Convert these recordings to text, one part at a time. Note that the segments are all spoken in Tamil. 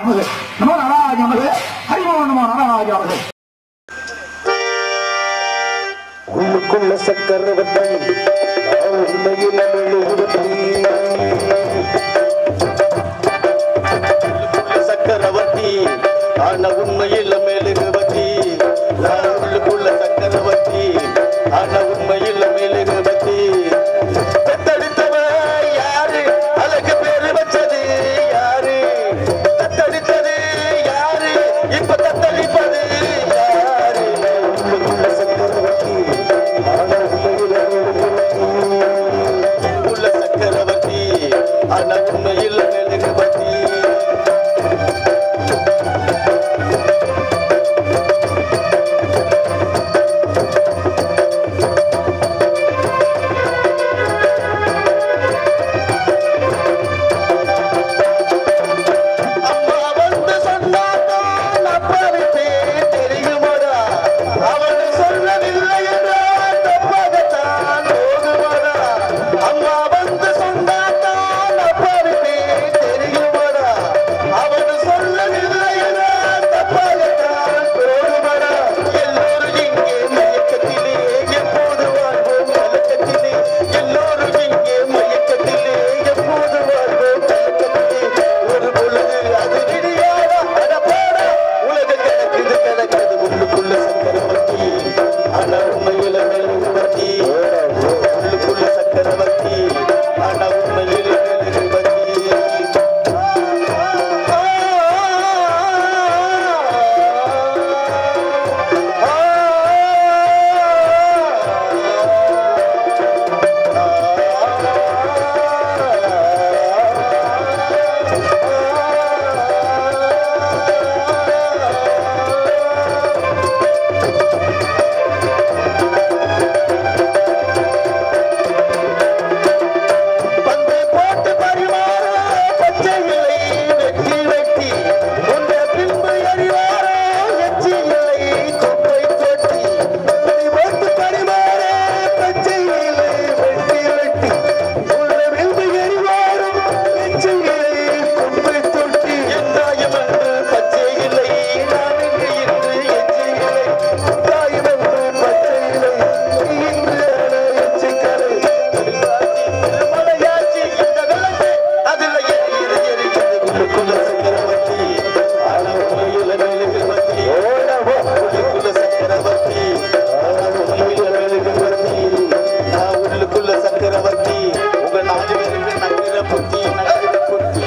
நமது நமோ நாராஜ நமது ஹரிமோ நமோ நாராஜ நமது உள்ளுக்குள்ள சக்கரவர்த்தி நான் உண்மையில் எழுதுவதி சக்கரவர்த்தி ஆன உண்மையில் மெழுகுவதி நான் உள்ளுக்குள்ள சக்கரவர்த்தி ஆன உண்மையில் மெழுகுவதி தத்தெடுத்தவ யாரு அழகு பேரு வச்சது யாரு தத்தெடுத்தது யாரு இப்ப தத்தளிப்பது யாரு உள்ளுக்குள்ள சக்கரவர்த்தி ஆன உண்மையில் மெழுகுவதி உள்ள சக்கரவர்த்தி ஆன உண்மையில் மெழுகுவதி அம்மா வந்து சொன்னாதான் அப்பாவுக்கு தெரியுமாடா அவனை சொல்லவில்லை என்றால் தப்பாகத்தான் போகுமாடா அம்மா வந்து சொன்னாதான் அப்பாவுக்கு தெரியுமாடா அவனை சொல்லவில்லை என்றால் தப்பாகத்தான் போகுமாடா எல்லோரும் இங்கே மயக்கத்திலே எப்போது வாழ்வோம் கலக்கத்திலே எல்லோரும் இங்கே மயக்கத்திலே எப்போது வாழ்வோம் கலக்கத்திலே ஒரு பொழுது அது விடியாதா அட போடா உலக கிடக்குது கிடக்குது உள்ளுக்குள்ள சக்கரவர்த்தி ஆனா உண்மையில மெழுகுவர்த்தி உள்ளுக்குள்ள சக்கரவர்த்தி ஆனா உண்மையில பந்து போட்டு பரிமாற பச்சை இலை வெட்டி வெட்டி உன்ன பின்பு எறிவார எச்சி இலை குப்பை தொட்டி பந்து போட்டு பரிமாற பச்சை இலை வெட்டி வெட்டி உன்ன பின்பு எறிவாரும் எச்சி இலை குப்பை தொட்டி எந்தாயம் என்று பச்சை இலை நான் இங்கு இன்று எச்சி இலை தாயம் என்று பச்சை இலை இன்று எச்சி கரை மலையாச்சி இந்த விளக்கு அதுல எரியுது எரியுது உள்ளுக்குள்ள சக்கரவர்த்தி ஆனா உண்மையில மெழுகுவர்த்தி உள்ளுக்குள்ள சக்கரவர்த்தி ஆனா உண்மையில மெழுகுவர்த்தி நான் உள்ளுக்குள்ள சக்கரவர்த்தி உங்க நாலு பேருக்கு நக்கிற புத்தி நக்கிற புத்தி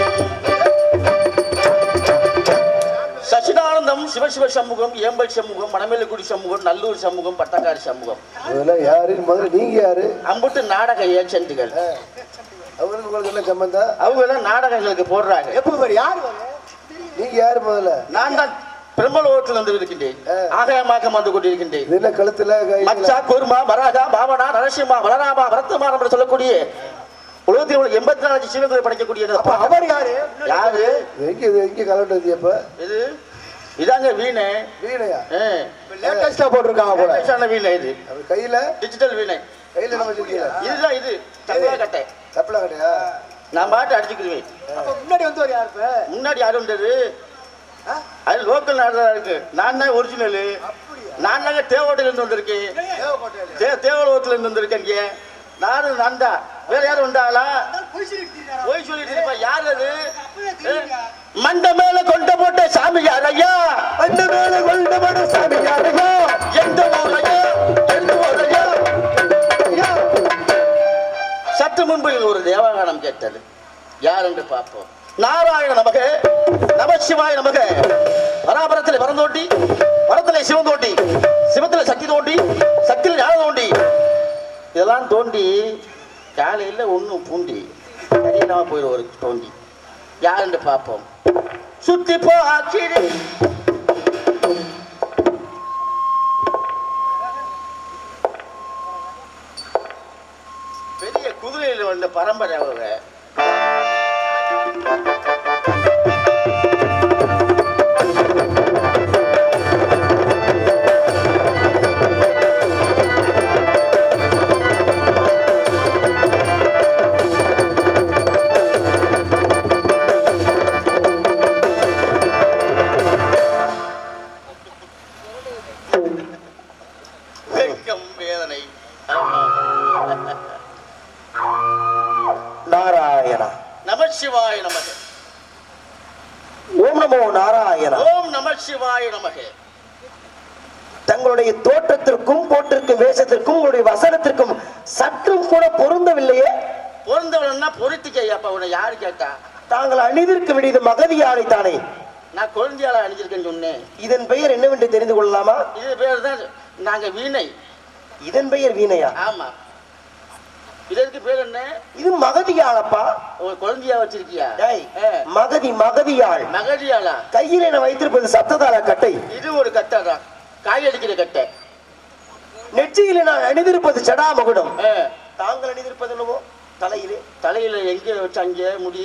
சச்சிதானந்தம் சிவசிவ சண்முகம் ஏம்பல் சண்முகம் மணமேலுக்குடி சண்முகம் நல்லூர் சண்முகம் பட்டக்காரி சண்முகம் அதெல்லாம் யாரு முதல்ல நீங்க யாரு அம்புட்டு நாடக ஏஜென்ட்டுகள் அவருக்கு உங்களுக்கு என்ன சம்பந்தம் அவங்க எல்லாம் நாடகங்களுக்கு போடுறாங்க எப்படி யார் நீங்க யாரு முதல்ல நான் தான் பிரம்மலோகத்தில் வந்து இருக்கின்றேன் ஆகாயமாக வந்து கொண்டிருக்கின்றேன் இது என்ன கழுத்துல கையில மச்சா குருமா மராஜா பாவனா நரசிம்மா பலராமா வரத்தமானம் என்று சொல்லக்கூடிய உலகத்தில் உள்ள எண்பத்தி நாலு சிவங்களை படைக்கக்கூடிய அவர் யாரு யாரு எங்க இது எங்க கலண்டது அப்ப இது இதாங்க வீணை வீணையா ஆ. லேட்டஸ்டா போட்டிருக்காங்க போல லேட்டஸ்டான வீணை இது அது கையில டிஜிட்டல் வீணை கையில என்ன வச்சிருக்கீங்க இதுதான் இது தப்பா கட்டை தப்பலா கடையா நான் பாட்டு அடிச்சுக்கிடுவேன் அப்ப முன்னாடி வந்து ஒரு யார் இப்ப முன்னாடி யாரும் இருந்தது அது லோக்கல் நாடு இருக்கு நான் தான் ஒரிஜினல் நான் தாங்க தேவோட்டில இருந்து வந்திருக்கேன் தே தேவலோகத்துல இருந்து வந்திருக்கேன் இங்க நானும் நான் தான் வேற யாரும் உண்டாளா போய் சொல்லிட்டு இருப்பா யார் அது மண்ட மேல கொண்ட போட்ட சாமி யார் ஐயா மண்ட மேல கொண்ட போட்ட சாமி யார் ஐயா எந்த ஊரையா எந்த ஊரையா ஐயா. சற்று முன்பு இது ஒரு தேவகானம் கேட்டது யார் என்று பார்ப்போம் நாராயண நமக நமசிவாய நமக பராபரத்தில் வரம் தோண்டி வரத்திலே சிவன் தோண்டி சிவத்துல சக்தி தோண்டி சக்தியில் ஞானம் தோண்டி இதெல்லாம் தோண்டி காலையில் ஒன்றும் பூண்டி கடினமாக போயிடும் ஒரு தோண்டி யார் என்று பார்ப்போம் சுத்தி போ ஆக்கிடு பெரிய குதிரையில் வந்த பரம்பரை அவங்க நாராயணா ஓம் நம சிவாய நமகே தங்களுடைய தோற்றத்திற்கும் போட்டிருக்கும் வேஷத்திற்கும் உங்களுடைய வசனத்திற்கும் சற்றும் கூட பொருந்தவில்லையே பொருந்தவனா பொருத்திக்க அப்ப உன்னை யாரு கேட்டா தாங்கள் அணிந்திருக்க வேண்டியது மகதியாலை தானே நான் குழந்தையால அணிஞ்சிருக்கேன்னு சொன்னேன் இதன் பெயர் என்னவென்று தெரிந்து கொள்ளலாமா இது பேர் தான் நாங்க வீணை இதன் பெயர் வீணையா ஆமா இதற்கு பேர் என்ன இது மகதியாளப்பா ஒரு குழந்தையா வச்சிருக்கியா டேய், ஆ. மகதி மகதியாள் மகடியாளா கையில நான் வைத்திருப்பது சப்ததாள கட்டை இது ஒரு கட்டை தான் காய் அடிக்கிற கட்டை நெற்றியில நான் அணிந்திருப்பது சடா மகுடம் ஆ. தாங்கள் அணிந்திருப்பது என்னவோ தலையிலே தலையில எங்க வச்சு அங்க முடி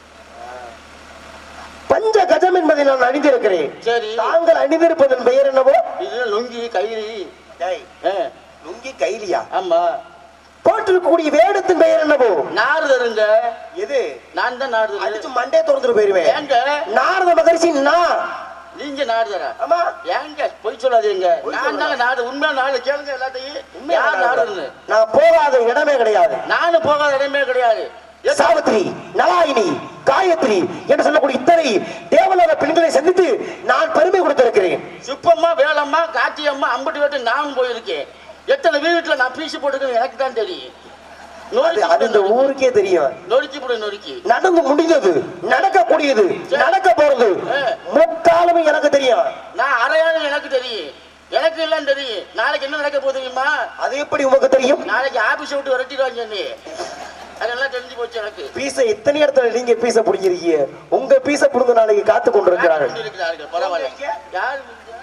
பஞ்ச கஜம் என்பதை நான் அணிந்திருக்கிறேன் சரி தாங்கள் அணிந்திருப்பதன் பெயர் என்னவோ இது லுங்கி கயிறு டேய், ஆ. லுங்கி கைலியா ஆமா போட்டிருக்கக்கூடிய வேடத்தின் பெயர் என்னவோ நாரதருங்க எது நான் தான் நாரதர் அடிச்சு மண்டே திறந்துட்டு போயிருவேன் ஏங்க நாரத மகரிஷி நான் நீங்க நாரதரா ஆமா ஏங்க பொய் சொல்லாதீங்க பொய் நான் சொல்லல. தாங்க நாடு உண்மையா நாடு கேளுங்க எல்லாத்தையும் யார் நாடுன்னு நான் போகாத இடமே கிடையாது நானும் போகாத இடமே கிடையாது எது- சாவித்ரி நலாயினி காயத்ரி என்று சொல்லக்கூடிய இத்தனை தேவலோக பெண்களை சந்தித்து நான் பெருமை கொடுத்திருக்கிறேன் சுப்பம்மா வேலம்மா காட்டியம்மா அம்பட்டு வீட்டு நானும் போயிருக்கேன் எத்தனை வீட்டுல நான் பீசி போட்டுருக்கேன் எனக்கு தான் தெரியும் அது நொறுக்கி அது இந்த போடு, ஊருக்கே தெரியும் நொறுக்கி போடு நொறுக்கி நடந்து முடிந்தது நடக்கக்கூடியது நடக்க போறது முக்காலமே எனக்கு தெரியும் நான் அரையாளம் எனக்கு தெரியும் எனக்கு எல்லாம் தெரியும் நாளைக்கு என்ன நடக்க போகுது தெரியுமா அது எப்படி உமக்கு தெரியும் நாளைக்கு ஆபீஸ் விட்டு விரட்டிடுவாங்க நீ அதெல்லாம் தெரிஞ்சு போச்சு எனக்கு பீச இத்தனை இடத்துல நீங்க பீச புடிக்கிறீங்க உங்க பீச புடுங்க நாளைக்கு காத்து கொண்டிருக்கிறார்கள் இருக்கிறார்கள் பரவாயில்ல யார்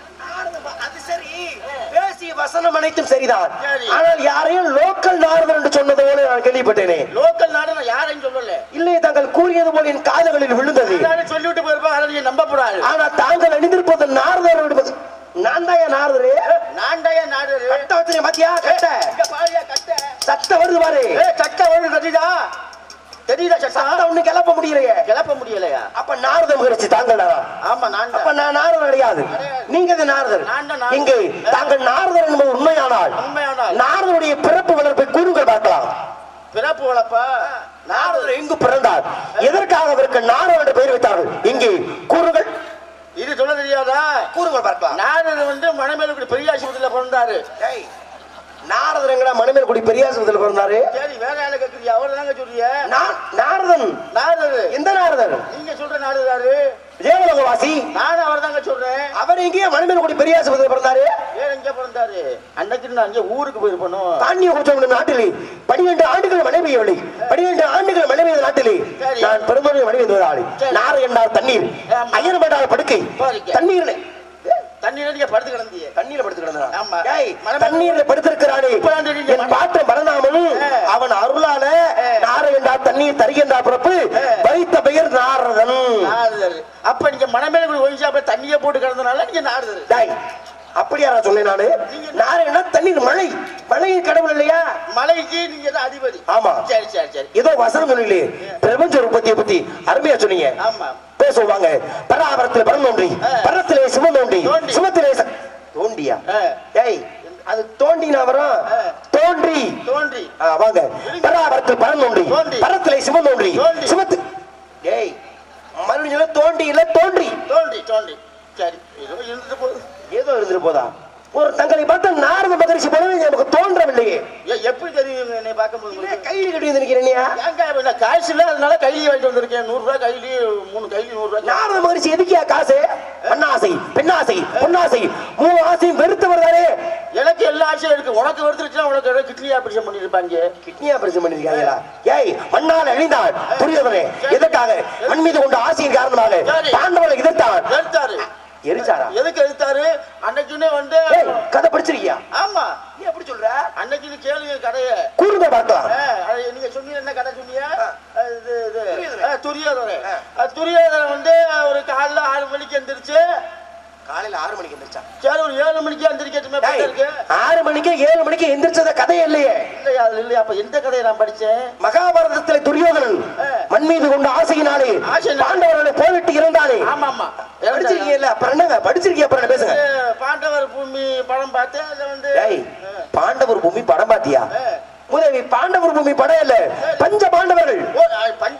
அது சரி பேசிய வசனம் அனைத்தும் சரிதான் சரி. ஆனால் யாரையும் லோக்கல் நாரதர் என்று சொன்னது போல நான் கேள்விப்பட்டேனே லோக்கல் நாடு நான் யாரையும் சொல்லல இல்லை தாங்கள் கூறியது போல என் காதுகளில் விழுந்தது எல்லாரும் சொல்லிவிட்டு போயிருப்பாங்க அதை நீங்க நம்ப கூடாது ஆனா தாங்கள் அணிந்திருப்பது நாரதர் என்பது நான் தான் என் நாரதரு நான் தான் நாடு கட்ட வச்சிருக்கேன் பாத்தியா கட்ட இங்க பாருயா கட்டை சத்த வருது பாரு ஏ சட்டை ஒழுங்கு தெரியுதா தெரியுதா சத்த சட்டை ஒண்ணு கிளப்ப முடியலையே கிளப்ப முடியலையா அப்ப நாரதம் முயற்சி தாங்கள் ஆமா நான் அப்ப தான் நான் நாரதர் கிடையாது நீங்க இது நாரதர் நான் தான் நாரதர். இங்கு தாங்கள் நாரதர் என்பது உண்மையானால் உண்மையானால் நாரதருடைய பிறப்பு வளர்ப்பை கூறுங்கள் பார்க்கலாம் பிறப்பு வளப்பா நாடு நாரதர் எங்கு பிறந்தார் எதற்காக அவருக்கு நாரதர் என்று பெயர் வைத்தார்கள் இங்கே கூறுங்கள் இது சொல்ல தெரியாதா கூறுங்கள் பார்க்கலாம் நாடு வந்து மணமேலுக்குடி பெரிய ஆஸ்பத்திரியில பிறந்தாரு ஏய், நாரதர் எங்கடா மணிமேல்குடி பெரியாசபத்தில் பிறந்தாரு சரி வேற யாரை கேக்குறீங்க அவர் தாங்க சொல்றீங்க நான் நாரதன் நாடு எந்த நாரதர் நீங்க சொல்ற நாடுதாரு தேவலோகவாசி நானும் அவர் தாங்க சொல்றேன் அவர் எங்கேயே மணிமேல்குடி பெரியாசபத்தில் பிறந்தாரு வேற எங்க பிறந்தாரு அன்னைக்கு நான் அங்கே ஊருக்கு போயிருப்பணும் தானிய குற்றம் நாட்டிலே பனிரெண்டு ஆண்டுகள் மழை பெய்யவில்லை பனிரெண்டு ஆண்டுகள் மழை பெய்த நாட்டிலே சரி. நான் பெருமளவு மழை பெய்து ஆளு சரி. நாறு என்றால் தண்ணீர் ஆமா. ஐயனப்பட்டால் படுக்கை பாருங்க. தண்ணீர் தண்ணீர் நீங்க படுத்து கிடந்தீங்க தண்ணீர படுத்து கிடந்தான் ஆமா. ஏய், மலை- தண்ணீர்ல படுத்திருக்கிறானே இப்பதான் தெரியுது. என் பாட்டம் பரந்தாமனும் ஆ. அவன் அருளால ஆ. நார என்றா தண்ணீர் தருகின்றா பிறப்பு ஆ. வைத்த பெயர் நாரதன் நாடுதல் அப்ப நீங்க மணமேலுக்குடி ஒழிஞ்சா போய் தண்ணியை போட்டு கிடந்தனால நீங்க நாடுதல் டேய், அப்படியா நான் சொன்னேன் நானு நார என்ன தண்ணீர் மழை மழையின் கடவுள் இல்லையா மலைக்கு நீங்க தான் அதிபதி ஆமா. சரி சரி சரி ஏதோ வசனம் சொன்னீங்களே பிரபஞ்ச உற்பத்தியை பத்தி அருமையா சொன்னீங்க ஆமா பேசுவாங்க பராபரத்தில் பரம் தோன்றி ஆ. பரத்திலே சிவம் தோன்றி தோன்றி. சிவத்திலே ச- தோண்டியா ஆ. ஏய் அது தோண்டினா வரும் ஆ. தோன்றி தோன்றி ஆ, வாங்க பராபரத்தில் பரம் தோன்றி தோன்றி. பரத்திலே சிவம் தோன்றி தோன்றி. சிவத்து ஏய் மறுபடியும் தோண்டி இல்ல தோன்றி தோன்றி தோன்றி சரி ஏதோ இருந்துட்டு போகுது ஏதோ இருந்துட்டு போதா ஒரு தங்களை பார்த்த நாரத மகரிஷி போலவே நமக்கு தோன்றவில்லையே ஏ, எப்படி தெரியும் என்னை பார்க்கும்போது உங்களுக்கு? கையில் கட்டி வந்திருக்கிறேனியா ஏங்க இப்ப நான் காசு இல்ல அதனால கைலி வாங்கிட்டு வந்திருக்கேன் நூறு ரூபாய் கைலி மூணு கைலி நூறு ரூபாய் நாரத மகரிஷி எதுக்கியா காசு பெண்ணாசை பெண்ணாசை பொன்னாசை மூணு ஆசையும் வெறுத்தவர் தானே எனக்கு எல்லா ஆசையும் இருக்கு உனக்கு வருதுச்சுன்னா உனக்கு ஏதோ கிட்னி ஆபரேஷன் பண்ணிருப்பாங்க கிட்னி ஆபரேஷன் பண்ணிருக்காங்களா ஏய் மண்ணால் அழிந்தான் புரியவனே எதற்காக மண் மீது கொண்ட ஆசையின் காரணமாக சரி. பாண்டவரை எதிர்த்தான் எடுத்தாரு எரிச்சாரா எதுக்கு எடுத்தாரு அன்னைக்குன்னு வந்து ஏய் கதை படிச்சிருக்கியா ஆமா நீ எப்படி சொல்ற அன்னைக்கு கேளுங்க கதைய கூறுங்க பார்க்கலாம் ஆ, அது நீங்க சொன்னீங்க என்ன கதை சொன்னீங்க அது இது இது துரியோதனன். ஆ, துரியோதனன் ஆ, துரியோதனன் வந்து ஒரு காலைல ஆறு மணிக்கு எந்திரிச்சு காலையில ஆறு மணிக்கு எந்திரிச்சான் சரி ஒரு ஏழு மணிக்கு எந்திரிக்கட்டுமே டேய், இருக்கு ஆறு மணிக்கு ஏழு மணிக்கு எந்திரிச்சத கதையே இல்லையே இல்லையா அது இல்லையா அப்ப எந்த கதையை நான் படிச்சேன் மகாபாரதத்திலே துரியோதனன் ஆ. மண் மீது கொண்ட ஆசையினாலே ஆசையினாலே. பாண்டவர்களை போரிட்டு இருந்தானே ஆமா ஆமா படிச்சிருக்கீங்கல்ல அப்புறம் என்னங்க படிச்சிருக்கீங்க அப்புறம் என்ன பேசுங்க இது பாண்டவர் பூமி படம் பார்த்து அதுல வந்து டேய் பாண்டவர் பூமி படம் பாத்தியா ஆ. முதவி பாண்டவர் பூமி படம் இல்ல பஞ்ச பாண்டவர்கள் ஓ, ஆ, பஞ்ச பாண்டவர்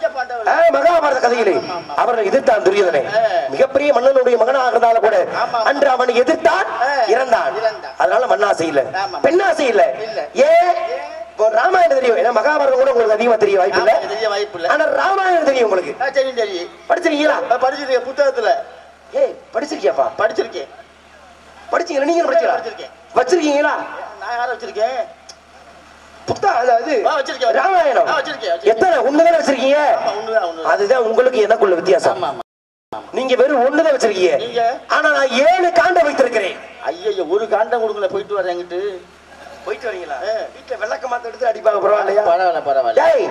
ஆ, மகாபாரத கதையிலே அவரை எதிர்த்தான் துரியோதனை மிகப்பெரிய மன்னனுடைய மகனாக இருந்தாலும் கூட ஆமா. அன்று அவனை எதிர்த்தான் ஆ, இறந்தான் இறந்தான். அதனால மண்ணாசை இல்ல ஆமா. பெண்ணாசை இல்ல இல்ல. ஏன் இப்போ ராமாயணம் தெரியும் ஏன்னா மகாபாரதம் கூட உங்களுக்கு அதிகமா தெரிய வாய்ப்பு இல்ல ஆமா, தெரிய வாய்ப்பு இல்ல ஆனா ராமாயணம் தெரியும் உங்களுக்கு ஆ, தெரியும் தெரியும் படிச்சிருக்கீங்களா நான் படிச்சிருக்கேன் புத்தகத்துல ஏய் படிச்சிருக்கியாப்பா படிச்சிருக்கேன் படிச்சீங்க நீங்க படிச்சீங்களா படிச்சிருக்கேன். வச்சிருக்கீங்களா நான் யாரை வச்சிருக்கேன் புத்தகம் அதாவது ஆ, வச்சிருக்கேன். ராமாயணம் ஆ, வச்சிருக்கேன், வச்சிருக்கேன். எத்தனை ஒண்ணுதானே வச்சிருக்கீங்க ஆமா, ஒண்ணுதான் ஒண்ணுதான் அதுதான் உங்களுக்கு எனக்குள்ள வித்தியாசம் ஆமா ஆமா நீங்க வெறும் ஒண்ணுதான் வச்சிருக்கீங்க நீங்க? ஆனா நான் ஏழு காண்டம் வைத்திருக்கிறேன் ஐயோ ஒரு காண்டம் கொடுக்கல போயிட்டு வரேன் என்கிட்ட போயிட்டு வரீங்களா ஆ. வீட்டுல விளக்க மாத்த எடுத்து அடிப்பாங்க பரவாயில்லையா பரவாயில்ல பரவாயில்ல டேய்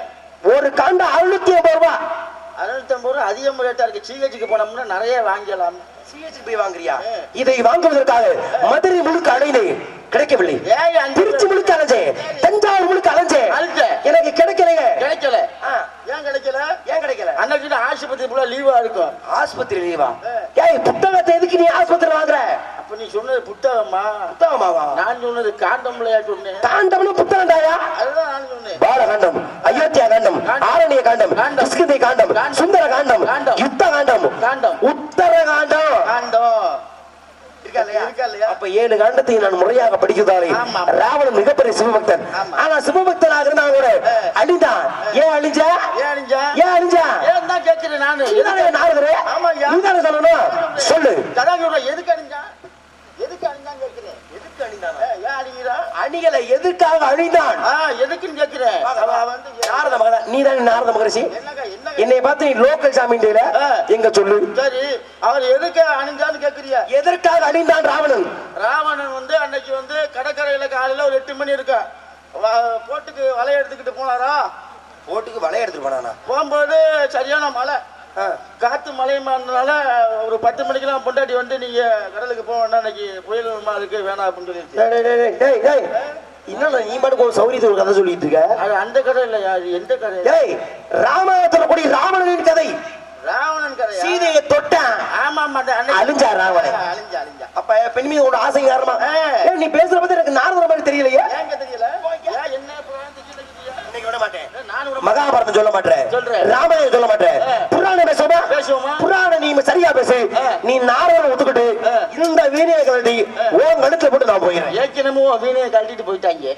ஒரு காண்டம் அறுநூத்தி ஐம்பது ரூபா அறுநூத்தம்பது ரூபா அதிகம் ரேட்டா இருக்கு சிஹெச்சுக்கு போனோம்னா நிறைய வாங்கலாம் சிஎஸ்சி போய் வாங்குறியா ஆ. இதை வாங்குவதற்காக மதுரை முழுக்க அலைந்தேன் கிடைக்கவில்லை ஏய், அஞ்சு திருச்சி முழுக்க அலைஞ்சேன் தஞ்சாவூர் முழுக்க அலைஞ்சேன் அலைஞ்சேன். எனக்கு கிடைக்கலைங்க கிடைக்கல ஆ. ஏன் கிடைக்கல ஏன் கிடைக்கல அன்னைக்கு ஆஸ்பத்திரி ஃபுல்லா லீவா இருக்கும் ஆஸ்பத்திரி லீவா ஆ. ஏய் புத்தகத்தை எதுக்கு நீ ஆஸ்பத்திரி வாங்குற அப்ப நீ சொன்னது புத்தகமா புத்தகமாவா நான் சொன்னது காண்டம்லையா சொன்னேன் காண்டம்னு புத்தகம்டாயா அதுதான் நான் சொன்னேன் பாலகாண்டம் அயோத்தியா காண்டம் காண்டம். ஆரணிய காண்டம் காண்டம். கிஷ்கிந்தை காண்டம் காண்டம். சுந்தர காண்டம் காண்டம். யுத்த காண்டம் காண்டம். உத்தர காண்டம் காண்டம் இருக்கா இல்லையா? இருக்கா இல்லையா? அப்ப ஏழு காண்டத்தை நான் முறையாக படிக்கிறதாலே ஆமா. ராவணன் மிகப்பெரிய சிவபக்தன் ஆமா. ஆனா சிவபக்தனாக இருந்தா கூட அழிந்தான் ஏன் அழிஞ்சா ஏன் அணிஞ்சா ஏன் அழிஞ்சா ஏன் தான் கேட்கிறேன் நானு நீதானே நாரதரே? ஆமாய்யா. நீதானே சொல்லணும் சொல்லு கதான் சொல்றேன் எதுக்கு அணிஞ்சா எதுக்கு அணிஞ்சான்னு கேட்கிறேன் எதுக்கு அணிந்தானா ஏன் அணிகிறா அணிகளை எதற்காக அழிந்தான் ஆ எதுக்குன்னு கேட்கிறேன் அவ வந்து நாரத மகன் நீதானே நாரத மகரிஷி என்னங்க என்னங்க என்னை பார்த்து நீ லோக்கல் சாமியில ஆ. எங்க சொல்லு சரி அவர் எதுக்கு அணிஞ்சான்னு கேட்கறிய எதற்காக அழிந்தான் ராவணன் ராவணன் வந்து அன்னைக்கு வந்து கடற்கரையில காலையில ஒரு எட்டு மணி இருக்கா வ- போட்டுக்கு வலைய எடுத்துக்கிட்டு போனாரா போட்டுக்கு வளைய எடுத்துட்டு போனானா போகும்போது சரியான மழை ஆ. காத்து மழைமானால ஒரு பத்து மணிக்கெல்லாம் பொண்டாட்டி வந்து நீங்க கடலுக்கு போக வேண்டாம் இன்னைக்கு புயல் விமா இருக்கு வேணாம் அப்படின்னு சொல்லிடுச்சு டேய், டேய், டேய், டேய், டேய். என்னடா நீ பாட்டுக்கு ஒரு சௌரியத்தை ஒரு கதை சொல்லிட்டு இருக்க அது அந்த கதை இல்லையா அது எந்த கதை டேய் ராமாயணத்துல கூடிய ராவணனின் கதை ராவணன் கதையா சீதையை தொட்டான் ஆமா ஆமா அந்த அன்னைக்கு- அழிஞ்சா ராவணன். அழிஞ்சா அழிஞ்சா அப்ப பெண் மீது உன்னோட ஆசை காரணமா ஆ. ஏய், நீ பேசுற பத்தி எனக்கு நாரதர மாதிரி தெரியலையே ஏங்க தெரியல ஏன் என்ன புராணம் தெரியல இன்னைக்கு விட மாட்டேன் நான் விட மகாபாரதம் சொல்ல மாட்டேன் சொல்றேன். ராமாயணம் சொல்ல மாட்டேன் ஆ. புராணம் பேசுவோமா பேசுவோமா? புராணம் நீ சரியா பேசு ஆ. நீ நாரதரை ஒத்துக்கிட்டு ஆ. இந்த வீணையை கழட்டி உன் கழுத்துல போட்டு நான் போயிடுறேன் ஏற்கனவே வீணையை கழட்டிட்டு போயிட்டாங்க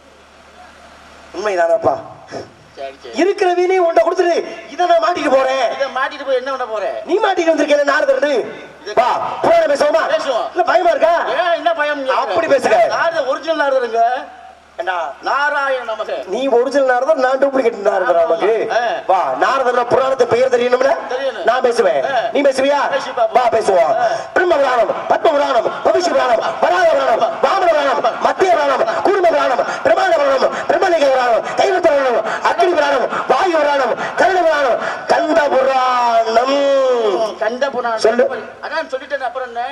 உண்மைதானப்பா சரி சரி இருக்கிற வீணையை உன்ட்ட கொடுத்துட்டு இதை நான் மாட்டிட்டு போறேன் இதை மாட்டிட்டு போய் என்ன பண்ண போறேன் நீ மாட்டிட்டு வந்திருக்கேன் நாரதர்னு வா புராணம் பேசுவோமா பேசுவோம். இல்ல பயமா இருக்கா ஏன் என்ன பயம் அப்படி பேசுங்க. ஒரிஜினல் நாரதருங்க ஏண்டா, நாராயண நமக நீ ஒரிஜினல் நாரதர் நான் டூப்ளிகேட் நாரதர் ஆமா, நமக்கு ஆமா. ஆ. வா நாரதர் புராணத்தை பெயர் தெரியணும்ல தெரியணும். நான் பேசுவேன் ஆ. நீ பேசுவியா பேசி பாப்போம். வா பேசுவோம் பிரம்ம புராணம் பத்ம புராணம் பவிஷ்ய புராணம் வராக புராணம் வாமன புராணம் மத்திய புராணம் கூர்ம புராணம் பிரமாண புராணம் பிரம்மலிங்க புராணம் கைவத்த புராணம் அக்னி புராணம் வாயு புராணம் கருண புராணம் கந்த புராணம் கண்ட புராணம் சொல்லு. அதான் சொல்லிட்டேன் அப்புறம் என்ன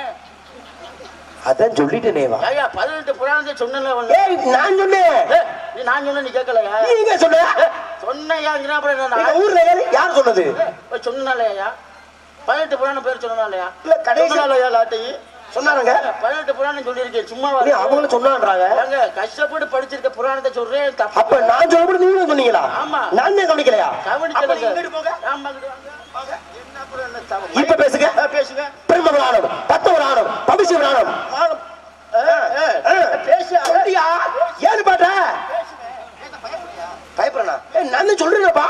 அதான் சொல்லிட்டேனே வா ஐயா பதினெட்டு புராணத்தை சொன்னல ஏய் நான் சொன்னேன் நீ நான் சொன்ன நீ கேட்கலையா நீ எங்க சொன்ன சொன்னையாங்கிறா அப்புறம் என்ன எங்க நான் ஊர்ல யாரு யார் சொன்னது சொன்னாலயா பதினெட்டு புராணம் பேர் சொன்னாலயா இல்ல, கடைசி- சொன்னாலயா லாட்டி சொன்னாருங்க பதினெட்டு புராணம் சொல்லியிருக்கேன் சும்மா நீ அவங்களும் சொன்னான்றாங்க ஏங்க கஷ்டப்பட்டு படிச்சிருக்க புராணத்தை சொல்றேன் தப்பு அப்ப நான் சொல்லப்பட நீங்களும் சொன்னீங்களா ஆமா. நான் தான் கவனிக்கலையா கவனிக்கலைங்க. அப்ப நீங்க இங்கிட்டு போங்க. ஆமா, இங்கிட்டு வாங்க, வாங்க. என்ன அப்புறம் என்ன தவறு? இப்ப பேசுங்க ஆ, பேசுங்க பிரம்ம புராணம் பத்ம புராணம் பவிஷ்ய புராணம் ஆ, ஆ, ஆ, ஆ. பேசு சொல்லியா ஏன்னு பாட்ட பயப்படுறா ஏ நான் சொல்றேன்ப்பா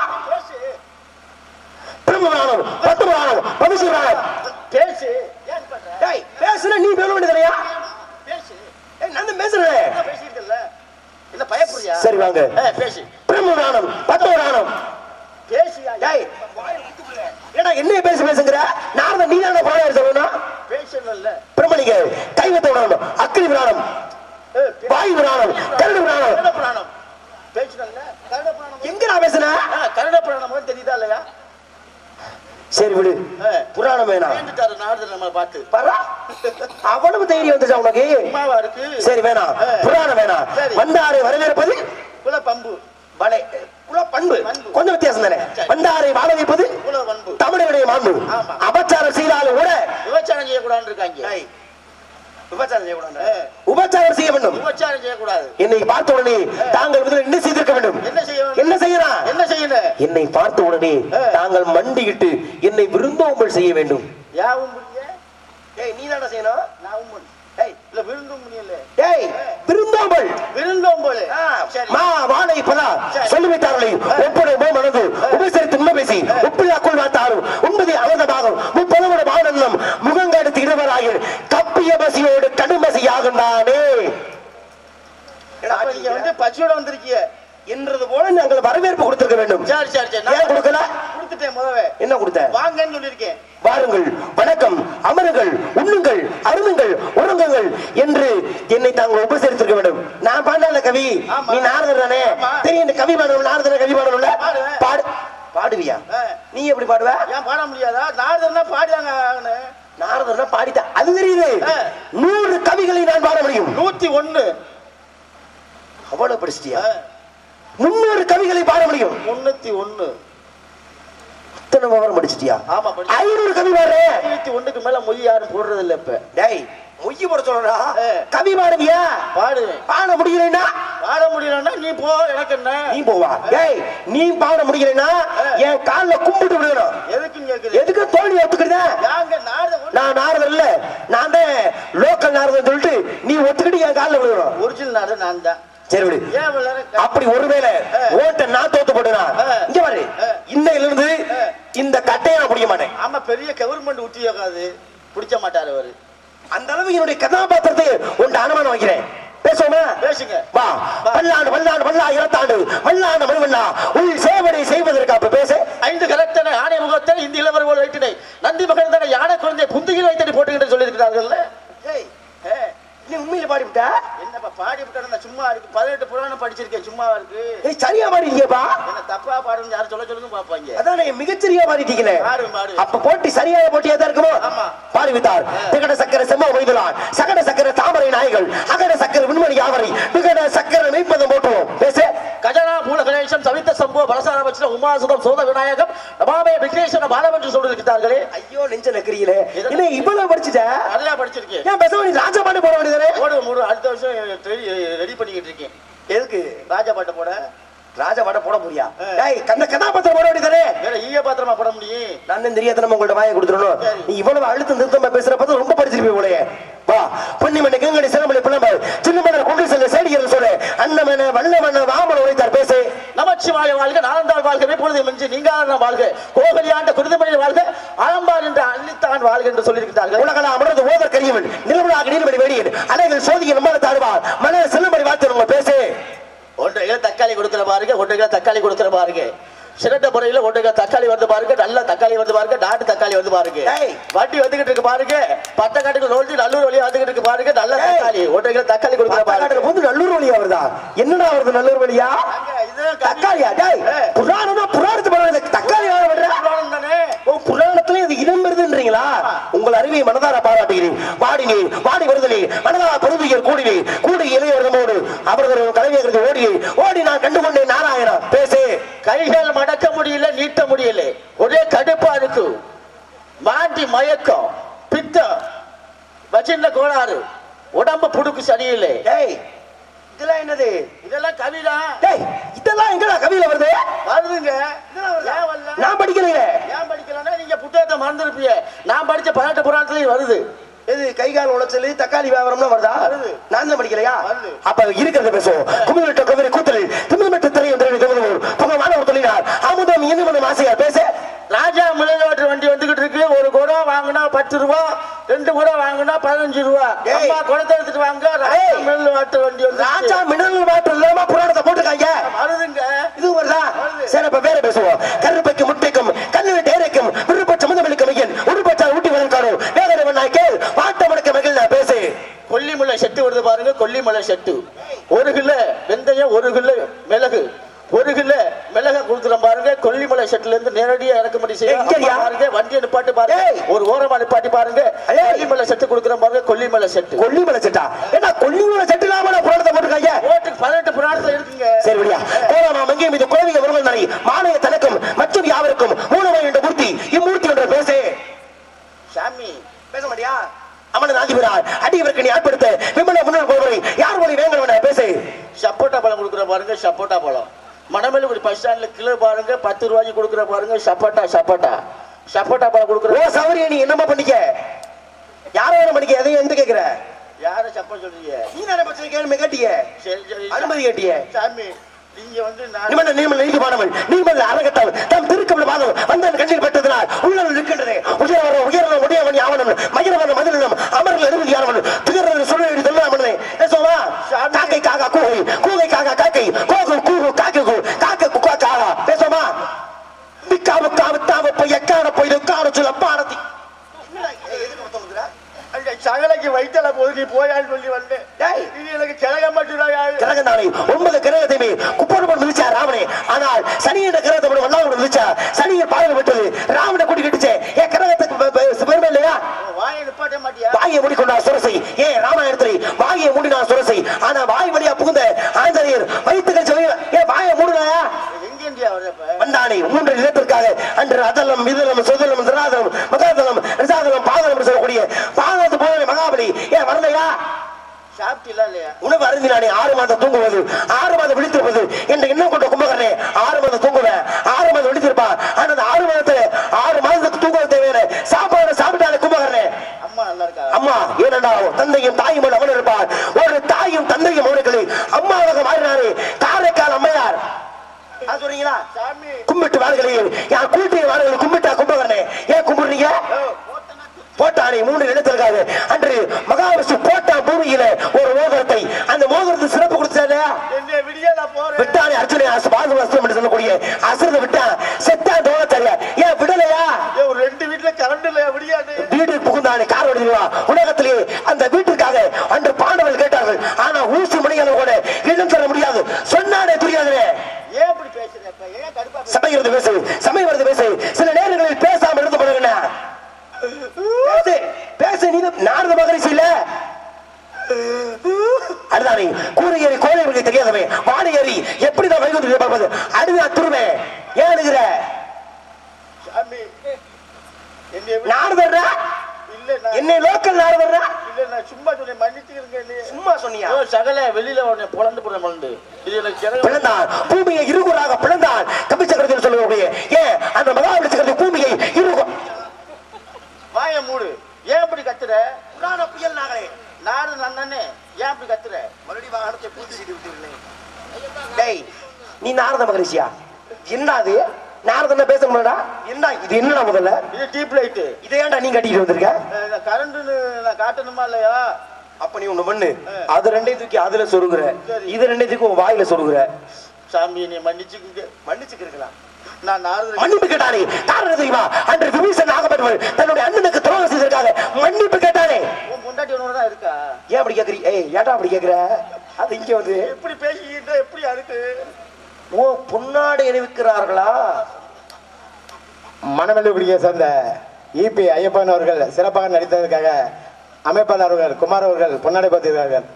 பிரம்ம புராணம் பத்ம புராணம் பவிஷ்ய புராணம் பேசு ஏன் பண்ற? டேய் பேசுன நீ பேச வேண்டியதுலையா பேசு ஏய் நான் தான் பேசுறேன் என்ன பேசியிருக்கல என்ன பயப்படுறியா சரி வாங்க ஆ, பேசு பிரம்ம புராணம் பத்ம புராணம் பேசியா டேய் ஏடா என்ன பேச பேசுங்கிற நாரத நீ தானே புராணம் சொல்லணும் பேசணும்ல பிரம்மலிங்க கைவத்த புராணம் அக்னி புராணம் ஏ, பே- வாயு புராணம் கருட புராணம் கருட புராணம் பேசணும்ல கருட புராணம் எங்க நான் பேசுன ஆ, கருட புராணம் முதல்ல தெரியுதா இல்லையா சரி விடு ஆ. புராணம் வேணாம் சேர்ந்துட்டாரு நாரதர் நம்மளை பார்த்து பரா அவ்வளவு தைரியம் வந்துச்சா உனக்கு சும்மாவா இருக்கு சரி வேணாம் ஆ. புராணம் வேணாம் சரி. வந்தாரை வரவேற்பது குல பம்பு வலை குல பண்பு பண்பு. கொஞ்சம் வித்தியாசம் தானே சரி. வந்தாரை வாழ வைப்பது குல பண்பு தமிழருடைய மாண்பு ஆமா. அபச்சாரம் செய்தாலும் கூட விபச்சாரம் செய்யக்கூடாதுன்னு இருக்காங்க விபச்சாரம் செய்யக்கூடாது ஆ. உபச்சாரம் செய்ய வேண்டும் உபச்சாரம் செய்யக்கூடாது என்னை பார்த்த உடனே தாங்கள் முதலில் என்ன செய்திருக்க வேண்டும் என்ன செய்ய வேண்டும்? என்ன செய்யலாம் என்ன செய்யணும் என்னை பார்த்த உடனே ஆ. தாங்கள் மண்டியிட்டு என்னை விருந்தோம்பல் செய்ய வேண்டும் யாவும் முடிய ஏய் நீ தானே செய்யணும் நாவும் பண்ணு ஏய் இல்ல விருந்தும் முடியல ஏய் விருந்தோம்பல் விருந்தோம் போல ஆ, சரி மா வாழை பலா சரி. சொல்லிவிட்டார்களே ஒப்படை மோ மனது உபசரித்து உண்மை பேசி உப்பில்லாக்குள் வாத்தாரும் உண்பதை அவதமாகும் முப்பதோட மானந்தம் முகங்கடுத்து இருவராயில் கப்பிய பசியோடு கடுமசியாகுண்டானே அப்ப நீங்க வந்து பச்சையோட வந்திருக்கீங்க என்றது போல நாங்கள் வரவேற்பு கொடுத்திருக்க வேண்டும் சரி சரி சரி ஏன் கொடுக்கல கொடுத்துட்டேன் முதவே என்ன கொடுத்த வாங்கன்னு சொல்லியிருக்கேன் வாருங்கள் வணக்கம் அமருங்கள் உண்ணுங்கள் அருணுங்கள் உறங்குங்கள் என்று என்னை தாங்கள் உபசரித்திருக்க வேண்டும் நான் பாடல கவி ஆமா. நீ நாரதர் தானே ஆமா. தெரியும் இந்த கவி பாடணும் நாரதர் கவி பாடணும்ல பாடுவேன். பாடு பாடுவியா ஆ. நீ எப்படி பாடுவ ஏன் பாட முடியாதா நாரதர்னா பாடியாங்க ஆகணும். நாரதர்னா பாடித்த அது தெரியுது ஆ. நூறு கவிகளை நான் பாட முடியும் நூத்தி ஒண்ணு அவ்வளவு படிச்சிட்டியா ஆ, முன்னூறு கவிகளை பாட முடியும் முன்னூத்தி ஒண்ணு இத்தனை விவரம் படிச்சிட்டியா ஆமா படி ஐநூறு கவி பாடுறேன் ஆயிரத்தி ஒண்ணுக்கு மேல மொய் யாரும் போடுறது இல்ல இப்ப டேய் மொய்ய போட சொல்றா ஆ. கவி பாடுவியா பாடுவேன் பாட முடியலைன்னா பாட முடியலன்னா நீ போ எனக்கு என்ன நீ போவா டேய் நீ பாட முடியலைன்னா என் கால்ல கும்பிட்டு விடணும் எதுக்குன்னு கேக்குது எதுக்கு தோல்வி ஒத்துக்கிட்டா யாங்க நாரத நான் நாரதர் இல்ல நான் தான் லோக்கல் நாரதர் சொல்லிட்டு நீ ஒத்துக்கிட்டு என் கால்ல விழுகணும் ஒரிஜினல் நாரத நான் தான் சரி விடு ஏன் இவ்வளவு நேரம் க- அப்படி ஒருவேளை ஓட்ட நான் தோத்து போட்டுனா ஆ. இங்க பாரு ஆ. இன்னையில இருந்து ஆ. இந்த கட்டையை நான் பிடிக்க மாட்டேன் ஆமா பெரிய கவர்மெண்ட் உத்தியோகாது பிடிச்ச மாட்டாரு அவரு அந்த அளவு என்னுடைய கதாபாத்திரத்தை உன்ட அனுமானம் வைக்கிறேன் பேசுவோமா பேசுங்க வா பல்லாண்டு பல்லாண்டு பல்லா இருபத்தாண்டு பல்லாண்டு மணிவண்ணா உள் சேவனை செய்வதற்கு அப்ப பேச ஐந்து கலத்தனை ஆணை முகத்தனை இந்த இளவர் போல் வைத்தினை நந்தி மகந்தனை யானை குழந்தை புந்தியில் வைத்தனை போட்டுக்கிட்டு சொல்லியிருக்கிறார்கள்ல ஏய் ஏ, நீ உண்மையில பாடிவிட்டா என்னப்பா பாடி விட்டாரு நான் சும்மா இருக்கு பதினெட்டு புராணம் படிச்சிருக்கேன் சும்மா இருக்கு ஏய் சரியா பாடிருக்கியப்பா என்ன தப்பா பாடுன்னு யாரும் சொல்ல சொல்லுங்க பாப்பாங்க அதான் நீ மிகச்சரியா பாடிட்டீங்களே பாடு பாடு அப்ப போட்டி சரியான போட்டியா தான் இருக்குமோ ஆமா. பாடிவிட்டார் திகட சக்கர செம்ம மொய்தலான் சகட சக்கர தாமரை நாய்கள் அகட சக்கர விண்மணி யாவரை விகட சக்கர மெய்ப்பதம் போட்டுவோம் பேச கஜனா பூல கணேசம் சவித்த சம்பவ பலசார வச்சன உமாசுதம் சோத விநாயகம் நமாமே விக்னேஸ்வர பாலம் என்று சொல்லியிருக்கிறார்களே ஐயோ நெஞ்ச நக்கிறீங்களே என்ன இவ்வளவு படிச்சுட்ட நல்லா படிச்சிருக்கேன் ஏன் பேசாம நீ ராஜா பாட்டு போட வேண்டியதானே ஓடு மூடு அடுத்த வருஷம் ரெடி பண்ணிக்கிட்டு இருக்கேன் எதுக்கு ராஜா பாட்டை போட ராஜா பாட்ட போட முடியா ஆ. டேய் கந்த கதாபாத்திரம் போட வேண்டியதானே வேற ஈய பாத்திரமா போட முடியும் நான் தெரியாத உங்கள்ட்ட வாயை கொடுத்துடணும் சரி. நீ இவ்வளவு அழுத்தம் திருத்தமா பேசுற பார்த்து ரொம்ப படிச்சிருப்பீங்க போலயே வா பொன்னிமணி கங்கடி சிலமலை புலம்பல் சின்னமலர் கொண்டு செல்ல சேடியர் சொல்ல அன்னமன வல்லமன வாமன உரைத்தார் பேசு நமச்சிவாய வாழ்க நாளந்தாள் வாழ்கவே பொழுது மிஞ்சி நீங்காரணம் வாழ்க கோகலியாண்ட குருதுமணி வாழ்க ஆலம்பார் என்ற அள்ளித்தான் வாழ்க என்று சொல்லியிருக்கிறார்கள் உலகள அமர்ந்து ஓதர் கரியவன் நிலவுலாக நீர்மணி வேடியன் அலைகள் சோதிய நம்மள தாழ்வார் மலர் செல்லும்படி வாழ்த்து உங்க பேசு ஒன்றரை கிலோ தக்காளி கொடுக்கிற பாருங்க ஒன்றரை கிலோ தக்காளி கொடுக்கிற பாருங்க சிறந்த முறையில ஒன்றரை கிலோ தக்காளி வந்து பாருங்க நல்ல தக்காளி வந்து பாருங்க நாட்டு தக்காளி வந்து பாருங்க ஏய். வண்டி வந்துகிட்டு இருக்கு பாருங்க பத்தக்காட்டுக்கு நோண்டி நல்லூர் வழியா வந்துகிட்டு இருக்கு பாருங்க நல்ல ஏய். தக்காளி ஒன்றரை கிலோ தக்காளி கொடுக்கிற பாருங்க பாலக்காட்டுல வந்து நல்லூர் வழியா வருதா என்னடா வருது நல்லூர் வழியா இதுதான் தக்காளியா டேய் ஏய். புராணமா புராணத்து பரவாயில்ல தக்காளி வேற விடுற புராணம் தானே ஓ புராணத்துல இது இடம் வருதுன்றீங்களா உங்கள் அறிவை மனதார பாராட்டுகிறேன் வாடினே வாடி வருதலே மனதார பொருதியர் கூடினே கூடி இளையவர்களோடு அவர்கள் கலைஞர்கள் ஓடியே ஓடி நான் கண்டுகொண்டேன் நாராயணா பேசு கைகள் மடக்க முடியல நீட்ட முடியல ஒரே கடுப்பா இருக்கு மாண்டி மயக்கம் பித்தம் வச்சிருந்த கோளாறு உடம்பு புடுக்கு சரியில்லை டேய் இதெல்லாம் என்னது இதெல்லாம் கவிதான் டேய் இதெல்லாம் எங்கடா கவியில வருது வருதுங்க ஏன் வரல? நான் படிக்கலையே ஏன் படிக்கலன்னா நீங்க புத்தகத்தை மறந்துருப்பீங்க நான் படிச்ச பதினெட்டு புராணத்துலயும் வருது எது கை கால் உளைச்சல் தக்காளி வியாபாரம்னா வருதா வருது. நான் தான் படிக்கலையா வருது. அப்ப இருக்கிறத பேசுவோம் குமிழ்விட்ட கவிதை கூத்தலில் திமிழ்மெட்ட திரையும் திரையும் திமிழ்வோம் புகமான ஒரு தொழிலார் அமுதம் இன்னும் ஆசையா பேச ராஜா மிளகாட்டு வண்டி வந்துகிட்டு இருக்கு ஒரு குடம் வாங்கினா பத்து ரூபா ரெண்டு குடம் வாங்கினா பதினஞ்சு ரூபா ஏய். அம்மா குடத்தை எடுத்துட்டு வாங்க ராஜா ஏய். மிளகாட்டு வண்டி வந்து ராஜா மினரல் வாட்டர் இல்லாம புராணத்தை போட்டுருக்காங்க வருதுங்க இது வருதா வருது. சரி அப்ப வேற பேசுவோம் கருப்பைக்கும் முட்டைக்கும் கண்ணு டேரைக்கும் விருப்ப சமுதமளிக்க மையன் உருப்பச்சால் ஊட்டி வளர்க்காரோ வேதனை நாய்க்கேள் பாட்டமடக்க மகிழ் நான் பேசு கொல்லிமலை செட்டு வருது பாருங்க கொல்லிமலை செட்டு ஒரு கிலோ வெந்தயம் ஒரு கிலோ மிளகு ஒரு கிலோ மிளகா கொடுக்குறோம் பாருங்க கொல்லிமலை செட்டுல இருந்து நேரடியா இறக்குமதி ஏய், செய்யலாம் இங்கேயா? பாருங்க வண்டியை நிப்பாட்டி பாருங்க ஏய். ஒரு ஓரமா நிப்பாட்டி பாருங்க ஏய். கொல்லிமலை செட்டு கொடுக்குறோம் பாருங்க கொல்லிமலை செட்டு கொல்லிமலை செட்டா ஏன்னா கொல்லிமலை செட்டு இல்லாம நான் புராணத்தை போட்டிருக்காங்க ஓட்டுக்கு பதினெட்டு புராணத்துல இருக்குங்க சரி விடியா கோலமா மங்கே மீது குழந்தைங்க வருவல் நனை மாலைய தனக்கும் மற்றும் யாவருக்கும் மூலமை என்ற மூர்த்தி இம்மூர்த்தி என்ற பேசே சாமி பேச மாட்டியா ராவணன் ஆதிபிரான் அடியவருக்கு நீ ஆட்படுத்த விமல முன்னாள் போவரை யார் மொழி வேங்கவன பேசு சப்போட்டா பழம் கொடுக்குற பாருங்க சப்போட்டா பழம் மணமேலுக்குடி பஸ் ஸ்டாண்ட்ல கிலோ பாருங்க பத்து ரூபாய்க்கு கொடுக்குற பாருங்க சப்போட்டா சப்போட்டா சப்போட்டா பழம் ஓ கொடுக்குற சௌரிய நீ என்னமா பண்ணிக்க யார வேணும் பண்ணிக்க எதையும் எந்த கேக்குற யார சப்பா சொல்றீங்க நீ தானே பிரச்சனை கேள்வி கேட்டிய சரி சரி அனுமதி கேட்டிய சாமி நீங்க வந்து நான் நிமல நீமல் நீதி பாடவன் நீமல் அரங்கத்தால் தம் திருக்கமல் வாதம் வந்தன் கண்ணில் பட்டதனால் உள்ளம் இருக்கின்றது உயர்வர உயர்வன உடையவன் யாவனும் மயிரவன மதிலும் அமர்கள் அனுமதி யாவன் துயர்வது சொல்லி தெல்லாமனே பேசுவா காக்கை காக்கா கூகை கூகை காக்கா காக்கை கோகு கூகு காக்கை கூ காக்கை குக்கா காகா பேசுமா மிக்கா முக்கா வித்தாவ போய் எக்கான போய் உட்கார சொல்ல பாரதி அந்த சகலைக்கு வைத்தல போது நீ போயான்னு சொல்லி வந்தேன் டேய். இது எனக்கு கிழக மட்டும்தான் கிரகந்தானே ஒன்பது கிரகத்தையுமே குப்போடு மிதிச்சா ராவணே ஆனால் சனி என்ற கிரகத்தை மட்டும் வல்லாவோடு மிதிச்சா சனியை பாடல் விட்டது ராவணை கூட்டி கட்டுச்சே என் கிரகத்துக்கு பெ- பெ- பெருமை இல்லையா வாயை நிப்பாட்ட மாட்டியா வாயை மூடிக்கொண்டா சுரசை ஏன் ராமாயணத்தில் வாயை மூடினா சுரசை ஆனா வாய் வழியா புகுந்த ஆஞ்சநேயர் வயிற்றுகள் சொல்லி ஏன் வாயை மூடுனாயா எங்க இந்தியா வர்றப்ப வந்தானே மூன்று நிலத்திற்காக அன்று அதலம் மிதலம் சுதலம் திராதலம் மகாதலம் ரிசாதலம் பாதலம் என்று சொல்லக்கூடிய பாதத்து போன மகாபலி ஏன் வரலையா சாப்பிட்டீங்களா இல்லையா உணவு அருந்தினானே ஆறு மாதம் தூங்குவது ஆறு மாதம் விழித்திருப்பது என்ற எண்ணம் கொண்ட கும்பகரனே ஆறு மாதம் தூங்குவேன் ஆறு மாதம் விழித்திருப்பான் ஆனா அந்த ஆறு மாதத்துல ஆறு மாதத்துக்கு தூங்குவது தேவையான சாப்பாடு சாப்பிட்டானே கும்பகரனே அம்மா நல்லா இருக்கா அம்மா ஏனண்டா தந்தையும் தாயும் அவன் இருப்பார் ஒரு தாயும் தந்தையும் அவனுக்கு அம்மாவாக மாறினாரே காரைக்கால் அம்மையார் அது சொல்றீங்களா சாமி கும்பிட்டு வாழ்களையும் யார் கூட்டிய வாழ்களை கும்பிட்டா கும்பகரனே ஏன் கும்பிடுறீங்க போட்டானே மூன்று நிலத்திற்காக அன்று மகாவிஷ்ணு போட்டா பூமியில ஒரு மோதிரத்தை அந்த மோதிரத்துக்கு சிறப்பு கொடுத்தா இல்லையா என்ன விடிய நான் போறேன் விட்டானே அர்ஜுனை அசு பாசு வஸ்திரம் என்று சொல்லக்கூடிய அசுரத்தை விட்டான் செத்தான் தோணத்தறியா ஏன் விடலையா ஏய், ஒரு ரெண்டு வீட்டுல கரண்ட் இல்லையா விடியாது வீடு புகுந்தானே கார் ஓடுவா உலகத்திலே அந்த வீட்டிற்காக அன்று பாண்டவர்கள் கேட்டார்கள் ஆனா ஊசி மணிகளை கூட இடம் தர முடியாது சொன்னானே துரியாதனே ஏன் இப்படி பேசுறப்ப ஏன் கடுப்பா பேசுற? சபை வருது பேசு சபை வருது பேசு சில நேரங்களில் பேசாம இருந்து போடுங்க பேசு பேசு நீ தான் நாரத மகரிஷி இல்ல அதுதானே கூரை ஏறி கோழை விட தெரியாதவே வாடை ஏறி எப்படிதான் வைகுந்து பார்ப்பது அழுதா துருவே ஏன் அழுகிற சாமி என்னை விட- நாரதர்ரா இல்ல நான் என்னை லோக்கல் நாரதர்ரா இல்ல நான் சும்மா சொன்னேன் மன்னிச்சுக்கிறேங்க நீ சும்மா சொன்னியா ஐயோ, சகல வெளியில உடனே பொழந்து போட மண்டு இது எனக்கு கிழக்கு பிளந்தான் பூமியை இருகுறாக பிளந்தான் கபிச்சக்கரத்தில் சொல்லக்கூடிய ஏன் அந்த மகாபலி சக்கரத்தை பூமியை இருகு வாய மூடு ஏன் இப்படி கத்துற புராண புயல் நாங்களே நாடு நன்னே ஏன் இப்படி கத்துற மறுபடியும் வாகனத்தை பூச்சி சீடி விட்டுருந்தேன் டேய் நீ நாரத மகரிஷியா என்னது நாரதன் பேச முடியடா என்ன இது என்னடா முதல்ல இது டீப் லைட்டு இதை ஏன்டா நீ கட்டிட்டு வந்திருக்க கரண்ட்னு நான் காட்டணுமா இல்லையா அப்ப நீ ஒண்ணு பண்ணு அது ரெண்டையும் தூக்கி அதுல சொருகுற இது ரெண்டையும் தூக்கி உன் வாயில சொருகுற சாமி நீ மன்னிச்சுக்குங்க மன்னிச்சுக்கிறீங்களா நான் நாரதர் மன்னிப்பு கேட்டானே காரணம் தெரியுமா அன்று விபீஷன் ஆகப்பட்டவன் தன்னுடைய அண்ணனுக்கு துரோகம் செய்திருக்காங்க மன்னிப்பு கேட்டானே உன் பொண்டாட்டி ஒன்று தான் இருக்கா ஏன் அப்படி கேக்குறீ ஏய் ஏன்டா அப்படி கேக்குற அது இங்க வந்து எப்படி பேசிக்கிட்ட எப்படி இருக்கு ஓ பொன்னாடை அணிவிக்கிறார்களா மணவெள்ளிக்குடியை சேர்ந்த இபி ஐயப்பன் அவர்கள் சிறப்பாக நடித்ததற்காக அமைப்பாளர் அவர்கள் குமார் அவர்கள் பொன்னாடை பார்த்திருக்கார்கள்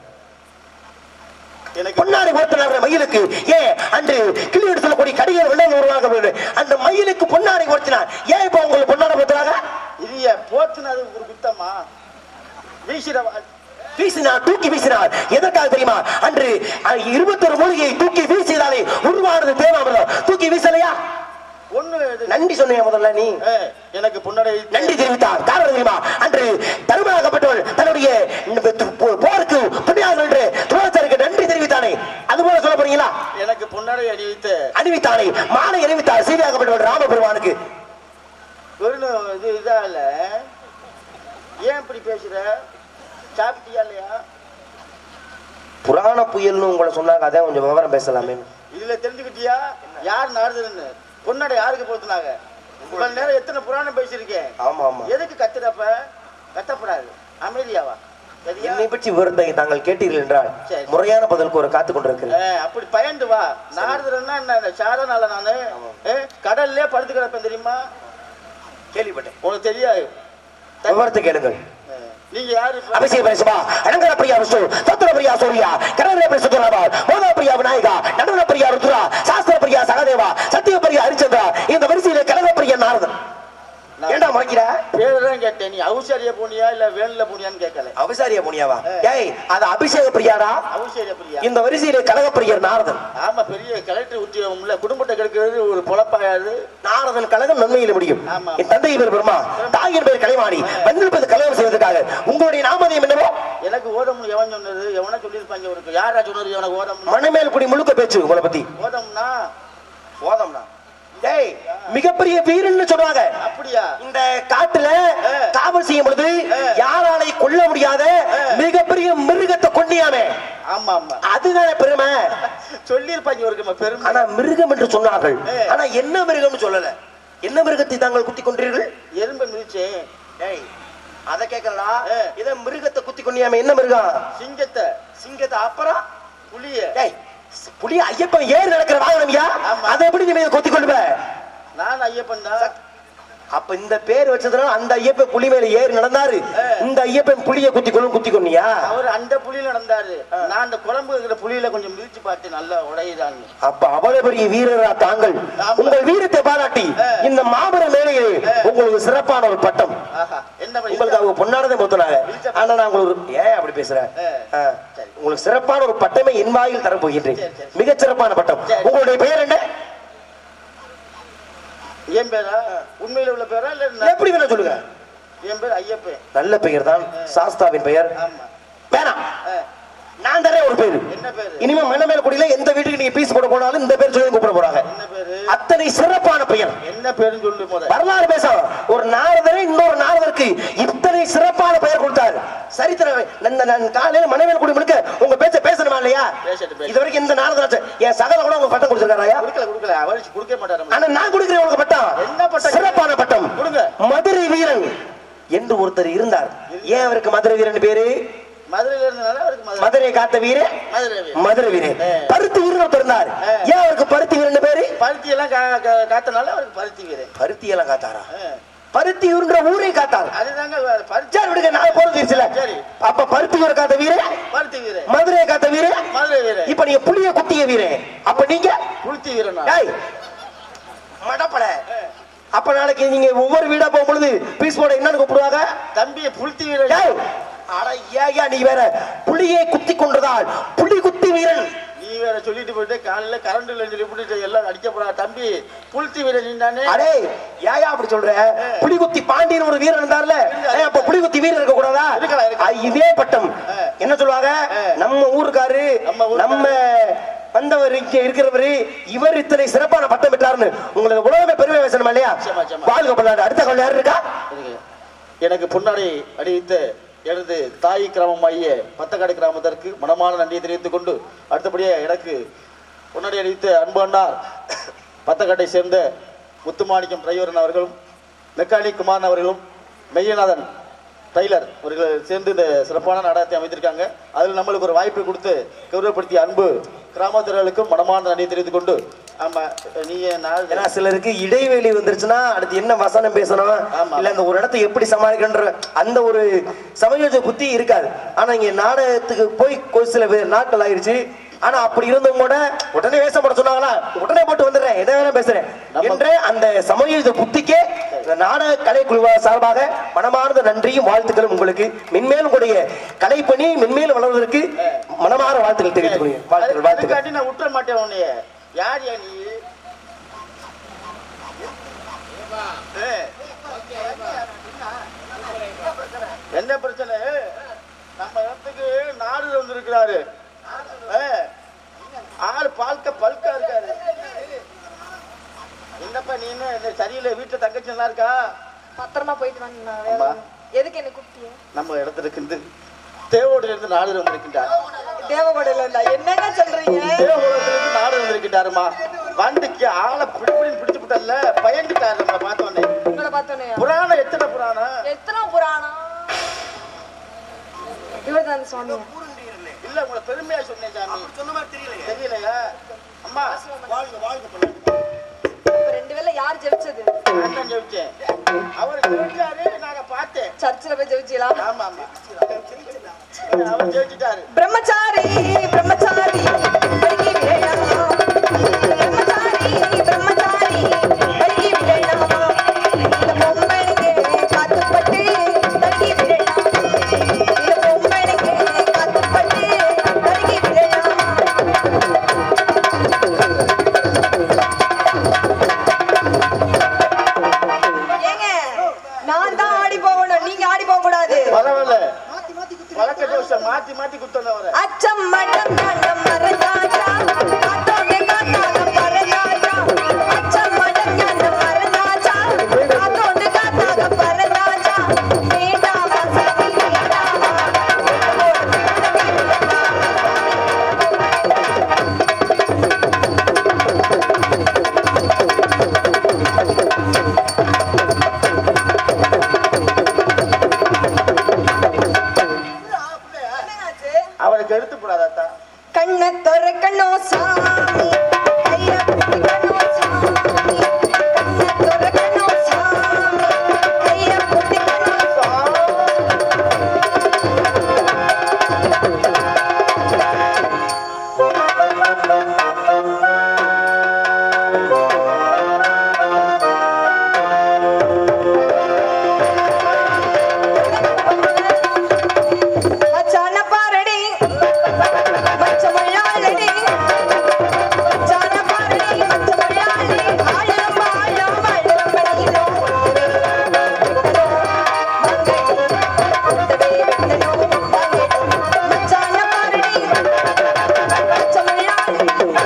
எனக்கு பொன்னாடை ஓட்டுநர் மயிலுக்கு ஏன் அன்று கிளியோடு சொல்லக்கூடிய கடிகள் வெள்ளம் உருவாக வேண்டும் அந்த மயிலுக்கு பொன்னாடை ஓட்டினார் ஏன் இப்ப உங்களுக்கு பொன்னாடை போத்துறாங்க இது போத்துனது ஒரு குத்தமா வீசிட வீசினார் தூக்கி வீசினார் எதற்காக தெரியுமா அன்று இருபத்தொரு மூலிகையை தூக்கி வீசியதாலே உருவானது தேவாமிரம் தூக்கி வீசலையா ஒண்ணு இது- நன்றி சொன்னியா முதல்ல நீ ஏய், எனக்கு பொன்னாடை நன்றி தெரிவித்தார் காரணம் தெரியுமா அன்று தருமனாகப்பட்டவள் தன்னுடைய போ- போருக்கு துணியாக என்று துரோகத்தருக்கு நன்றி தெரிவித்தானே அது போல சொல்ல போறீங்களா எனக்கு பொன்னாடை அணிவித்த அணிவித்தானே மாலை அணிவித்தார் சீதையாகப்பட்டவள் ராமபெருமானுக்கு வெறும் இது இதா இல்ல ஏன் இப்படி பேசுற சாப்பிட்டியா இல்லையா புராண புயல்னு உங்களை சொன்னாங்க அதான் கொஞ்சம் விவரம் பேசலாமே இதுல தெரிஞ்சுக்கிட்டியா யார் நாடுதுன்னு பொன்னாடை யாருக்கு போத்துனாங்க இவ்வளவு நேரம் எத்தனை புராணம் பேசியிருக்கேன் ஆமா ஆமா எதுக்கு கத்துறப்ப கத்தப்படாது அமைதியாவா சரியா என்னை பற்றி விவரத்தை தாங்கள் கேட்டீர்கள் என்றால் சரி. முறையான பதிலுக்கு ஒரு காத்துக் கொண்டிருக்கிறேன் ஏய், அப்படி பயந்து வா நாடுதுன்னா என்ன சாதனால நானு ஏய், கடல்லே படுத்து கிடப்பேன் தெரியுமா கேள்விப்பட்டேன் உனக்கு தெரியாது விவரத்தை கேளுங்கள் ஏய், நீங்க யாரு இப்ப? அபிஷேக பரிசுமா அலங்கார பிரியா விஷ்ணு சத்திர பிரியா சூர்யா கரண பிரியா சுந்தரபால் மோத பிரியா விநாயகா நடன பிரியா ருத்ரா சாஸ்திர பிரியா சகதேவா சத்திய பிரியா ஹரிச்சந்திரா இந்த வரிசையிலே கனக பிரியா நாரதன் ஏன்டா முறைக்கிற பேரு தான் கேட்டேன் நீ அவுசாரிய போனியா இல்ல வேன்ல போனியான்னு கேட்கல அவசாரிய முனியாவா ஏய் அது அபிஷேக பிரியாடா அவுசாரிய பிரியா இந்த வரிசையிலே கழகப்பிரியர் நாரதன் ஆமா பெரிய கலெக்டர் உத்தியோகம் இல்ல குடும்பத்தை கெடுக்கிறது ஒரு பொழப்பாயாது நாரதன் கழகம் நன்மையில முடியும் ஆமா. என் தந்தை பேர் பிரம்மா தாயின் பேர் கலைவாணி வந்திருப்பது கலகம் செய்வதற்காக உங்களுடைய நாமதயம் என்னவோ எனக்கு ஓதம்னு எவன் சொன்னது எவனா சொல்லியிருப்பாங்க ஒரு யாரா சொன்னது எவனுக்கு ஓதம் மணிமேல் குடி முழுக்க பேச்சு உங்களை பத்தி ஓதம்னா போதம்னா டேய் மிகப்பெரிய வீரன்னு சொல்றாங்க அப்படியா இந்த காட்டுல ஆ. காவல் செய்யும் பொழுது ஆ. யாராலை கொல்ல முடியாத ஆ. மிகப்பெரிய மிருகத்தை கொண்டியாமே ஆமா ஆமா அதுதானே பெருமை சொல்லியிருப்பாங்க ஒரு பெருமை ஆனா மிருகம் என்று சொன்னார்கள் ஆ. ஆனா என்ன மிருகம்னு சொல்லல என்ன மிருகத்தை தாங்கள் குத்தி கொன்றீர்கள் எறும்பை மிதிச்சேன் டேய் அத கேக்கலடா ஆ. இத மிருகத்தை குத்தி கொண்டியாமே என்ன மிருகம் சிங்கத்தை சிங்கத்தை அப்புறம் புலிய டேய் புலி ஐயப்பன் ஏறு நடக்கிற வாகனம்யா ஆமா. அதை எப்படி நீ கொத்தி கொண்டு போற நான் ஐயப்பன் தான் அப்ப இந்த பேர் வச்சதுனால அந்த ஐயப்பன் புலி மேல ஏறி நடந்தாரு ஆ. இந்த ஐயப்பன் புலிய குத்தி கொள்ளும் குத்தி கொண்டியா அவர் அந்த புலியில நடந்தாரு நான் அந்த குழம்பு இருக்கிற புலியில கொஞ்சம் மிதிச்சு பார்த்தேன் நல்லா உடையுதான்னு அப்ப அவ்வளவு பெரிய வீரரா தாங்கள் ஆமா. உங்கள் வீரத்தை பாராட்டி ஆ. இந்த மாபெரும் மேலையில் உங்களுக்கு சிறப்பான ஒரு பட்டம் ஆஹா என்ன பண்ணி உங்களுக்கு அவங்க பொன்னானதை மொத்தனாங்க ஆனா நான் உங்களுக்கு ஏன் அப்படி பேசுறேன் ஆ. ஆ. சரி. உங்களுக்கு சிறப்பான ஒரு பட்டமே என் வாயில் தர போகின்றேன் சரி, சரி. மிகச் சிறப்பான பட்டம் சரி. உங்களுடைய பெயர் என்ன என் பேரா உண்மையில உள்ள பேரா இல்ல நான்- எப்படி வேணா சொல்லுங்க என் பேர் ஐயப்பன் நல்ல பெயர் தான் சாஸ்தாவின் பெயர் ஆமா வேணாம் ஆ, நான் தரேன் ஒரு பேரு என்ன பேரு இனிமே மண்ணமேல் குடியில எந்த வீட்டுக்கு நீங்க பீஸ் போட போனாலும் இந்த பேர் சொல்லி கூப்பிட போறாங்க என்ன பேரு அத்தனை சிறப்பான பெயர் என்ன பேருன்னு சொல்லு முத வரலாறு பேசலாம் ஒரு நாரதரை இன்னொரு நாரதருக்கு இத்தனை சிறப்பான பெயர் கொடுத்தாரு சரித்திரம் இந்த நான் காலையில மனைவியல் குடி முழுக்க உங்க பேச்ச பேசணுமா இல்லையா பேசட்டும், பேசட்டும். இது வரைக்கும் இந்த நாரதராஜ என் சகல கூட உங்க பட்டம் கொடுத்துருக்காராயா கொடுக்கல கொடுக்கல அவர் கொடுக்க மாட்டாரு ஆனா நான் கொடுக்கிறேன் உங்களுக்கு பட்டம் என்ன பட்டம்? சிறப்பான பட்டம் கொடுங்க. மதுரை வீரன் என்று ஒருத்தர் இருந்தார் ஏன் அவருக்கு மதுரை வீரன் பேரு மதுரையில இருந்தனால அவருக்கு மதுரை மதுரை காத்த வீரன் மதுரை வீரன். மதுரை வீரன் ஆ. பருத்தி வீரன் ஒருத்தர் இருந்தார் ஆ. ஏன் அவருக்கு பருத்தி வீரன் பேரு பருத்தி எல்லாம் கா- கா- காத்தனால அவருக்கு பருத்தி வீரன் பருத்தி எல்லாம் காத்தாரா ஆ, பருத்தி வீரன்ற ஊரை காத்தார் அதுதாங்க பருத்தி சரி விடுங்க நான் போறது இல்ல சரி. அப்ப பருத்தி வீர காத்த வீரன் பருத்தி வீரன் மதுரை காத்த வீரன் மதுரை வீரன் இப்ப நீங்க புளிய குத்திய வீரன் அப்ப நீங்க புளுத்தி வீரனா டேய் மடப்பட அப்ப நாளைக்கு நீங்க ஒவ்வொரு வீடா போகும் பொழுது பீஸ் போட என்னன்னு கூப்பிடுவாங்க தம்பி புளுத்தி வீரன் டேய் அட ஏயா நீ வேற புலியை குத்தி கொன்றதால் புலி குத்தி வீரன் நீ வேற சொல்லிட்டு போயிட்டு காலையில கரண்ட் இல்லைன்னு சொல்லி விட்டுட்டு எல்லாம் அடிக்க போறா தம்பி புளுத்தி வீரன் நீ தானே அடே ஏயா அப்படி சொல்ற புலிகுத்தி பாண்டியன் ஒரு வீரன் இருந்தார்ல ஏய், அப்ப புலிகுத்தி வீரன் இருக்க கூடாதா இருக்கலாம், இருக்கலாம். ஆ, இதே பட்டம் என்ன சொல்லுவாங்க ஆ. நம்ம ஊருக்காரு நம்ம ஊருக்காரு. நம்ம வந்தவர் இங்க இருக்கிறவரு இவர் இத்தனை சிறப்பான பட்டம் பெற்றாருன்னு உங்களுக்கு உலகமே பெருமை பேசணுமா இல்லையா நிச்சயமா, நிச்சயமா. வாழ்க பல்லாண்டு அடுத்த கவலை யாரு இருக்கா எனக்கு- எனக்கு பொன்னாடை அணிவித்த எனது தாய் கிராமமாகிய பத்தக்காடு கிராமத்திற்கு மனமான நன்றியை தெரிவித்துக் கொண்டு அடுத்தபடியாக எனக்கு பொன்னாடை அணிவித்த அன்பு அண்ணார் பத்தக்காட்டை சேர்ந்த முத்துமாணிக்கம் டிரைவரன் அவர்களும் மெக்கானிக் குமாரன் அவர்களும் மெய்யநாதன் டைலர் அவர்கள் சேர்ந்து இந்த சிறப்பான நாடகத்தை அமைத்திருக்காங்க அதில் நம்மளுக்கு ஒரு வாய்ப்பை கொடுத்து கௌரவப்படுத்திய அன்பு கிராமத்தினர்களுக்கும் மனமான நன்றியை தெரிவித்துக் கொண்டு ஆமா நீ நான் ஏன்னா சிலருக்கு இடைவெளி வந்துருச்சுன்னா அடுத்து என்ன வசனம் பேசணும் ஆமா. இல்ல அந்த ஒரு இடத்தை எப்படி சமாளிக்கன்ற அந்த ஒரு சமயோஜ புத்தி இருக்காது ஆனா இங்க நாடகத்துக்கு போய் ஒரு சில பேர் நாட்கள் ஆயிருச்சு ஆனா அப்படி இருந்தும் கூட உடனே வேஷம் போட சொன்னாங்களா உடனே போட்டு வந்துடுறேன் என்ன வேணா பேசுறேன் நம்ம- என்ற அந்த சமயோஜ புத்திக்கே இந்த நாடக கலைக்குழுவ சார்பாக மனமார்ந்த நன்றியும் வாழ்த்துக்களும் உங்களுக்கு மென்மேலும் கூடிய கலைப்பணி மென்மேலும் வளர்வதற்கு மனமார வாழ்த்துக்கள் தெரிவித்துக் கொள்கிறேன் வாழ்த்துக்கள் வாழ்த்துக்கள் அதுக்காண்டி நான் விட்டுற மாட்டேன் உன்னைய யார் யா நீ ஏய். என்ன பிரச்சனை நம்ம இடத்துக்கு நாடு வந்திருக்கிறாரு ஏய். ஆள் பால்க பல்கா இருக்காரு என்னப்பா நீ என்ன இந்த சரியில்லை வீட்டுல தங்கச்சி நல்லா இருக்கா பத்திரமா போயிட்டு வாங்க ஆமா. எதுக்கு என்ன கூப்பிட்டீங்க நம்ம இடத்துக்கு இருந்து தேவோடில இருந்து நாடு வந்திருக்கின்றார் தேவகோடையில இருந்தா என்னங்க சொல்றீங்க தேவகுலத்திலிருந்து நாடு வந்திருக்கிட்டாருமா வண்டிக்கு ஆளை பிடிப்பிடின்னு பிடிச்சு விட்டல பயந்துட்டாரு நம்மளை பார்த்தோன்னே உங்களை பார்த்தோன்னே புராணம் எத்தனை புராணம் எத்தனை புராணம் இவர் தான் சுவாமி இல்ல உங்களை பெருமையா சொன்னேன் சாமி சொன்ன மாதிரி தெரியல தெரியலையா அம்மா வாழ்க வாழ்க பண்ணு. இப்ப ரெண்டு வேளை யார் ஜெயிச்சது நான் தான் ஜெயிச்சேன் அவர் ஜெயிச்சாரு நாங்க பார்த்தேன் சர்ச்சில் போய் ஜெயிச்சீங்களா ஆமா ஆமா அவர் ஜெயிச்சிட்டாரு பிரம்மச்சாரி பிரம்மச்சாரி அருகி விளையாடலாம். பிரம்மச்சாரி பிரம்மச்சாரி அருகி விளையாடலாம். இந்த பொம்பளைங்க ஆடி போகணும் நீங்க ஆடி போக கூடாது பரவாயில்ல வழக்க தோசை மாத்தி மாத்தி குத்தன வர அச்சம் மடம் கண்டம் மறந்தாச்சா காத்தோடு காத்தாக பறந்தாச்சா அச்சம் மடம் கண்டம் மறந்தாச்சா காத்தோடு காத்தாக பறந்தாச்சா வேண்டாமா சதி வேண்டாமா என்னங்க அவனுக்கு எடுத்து போடாதாத்தா கண்ண துறக்கணும் சாமி கைய பிடிக்கணும் சாமி கண்ண துறக்கணும் சாமி கைய பிடிக்கணும் சாமி மச்சான பாரடி மச்சமல்லாளடி மச்சான பாரடி மச்சமல்லாளடி ஆழம் ஆழம் ஆழம் மணிலோ மச்சான பாரடி மச்சமல்லாளடி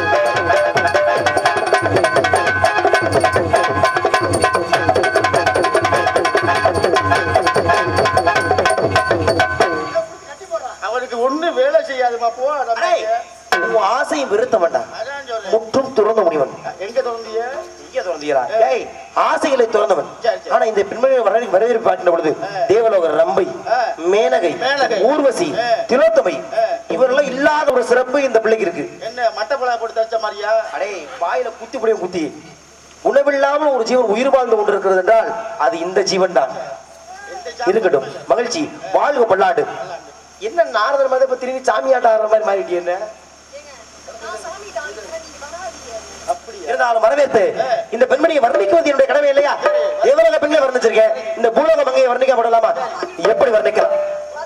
அவனுக்கு ஒண்ணு வேலை செய்யாதுமா போ நம்ம அடேய், உன் ஆசையும் விருத்த வேண்டாம் அதான் சொல்றேன் முற்றும் துறந்த முனிவன் எங்க தோண்டிய இங்கே திறந்தீரா ஏய் ஆசைகளை திறந்தவன் சரி, சரி. ஆனா இந்த பெண்மணி வர வரவேற்பு காட்டின பொழுது தேவலோக ரம்பை ஆ. மேனகை மேனகை. ஊர்வசி ஆ. திலோத்தமை இவரெல்லாம் இல்லாத ஒரு சிறப்பு இந்த பிள்ளைக்கு இருக்கு என்ன மட்டப்பழம் போட்டு தச்ச மாதிரியா அடே வாயில குத்தி புடியும் குத்தி உணவில்லாமல் ஒரு ஜீவன் உயிர் வாழ்ந்து கொண்டிருக்கிறது என்றால் அது இந்த ஜீவன் தான் இருக்கட்டும் மகிழ்ச்சி வாழ்க பல்லாண்டு என்ன நாரதர் மாதிரி இப்ப திரும்பி சாமியாட்ட ஆடுற மாதிரி மாறிட்டு என்ன இருந்தாலும் வரவேற்பு இந்த பெண்மணியை வர்ணிக்குவது என்னுடைய கடமை இல்லையா தேவலோக பெண்ணை வர்ணிச்சிருக்கேன் இந்த பூலோக மங்கையை வர்ணிக்கப்படலாமா எப்படி வர்ணிக்கலாம்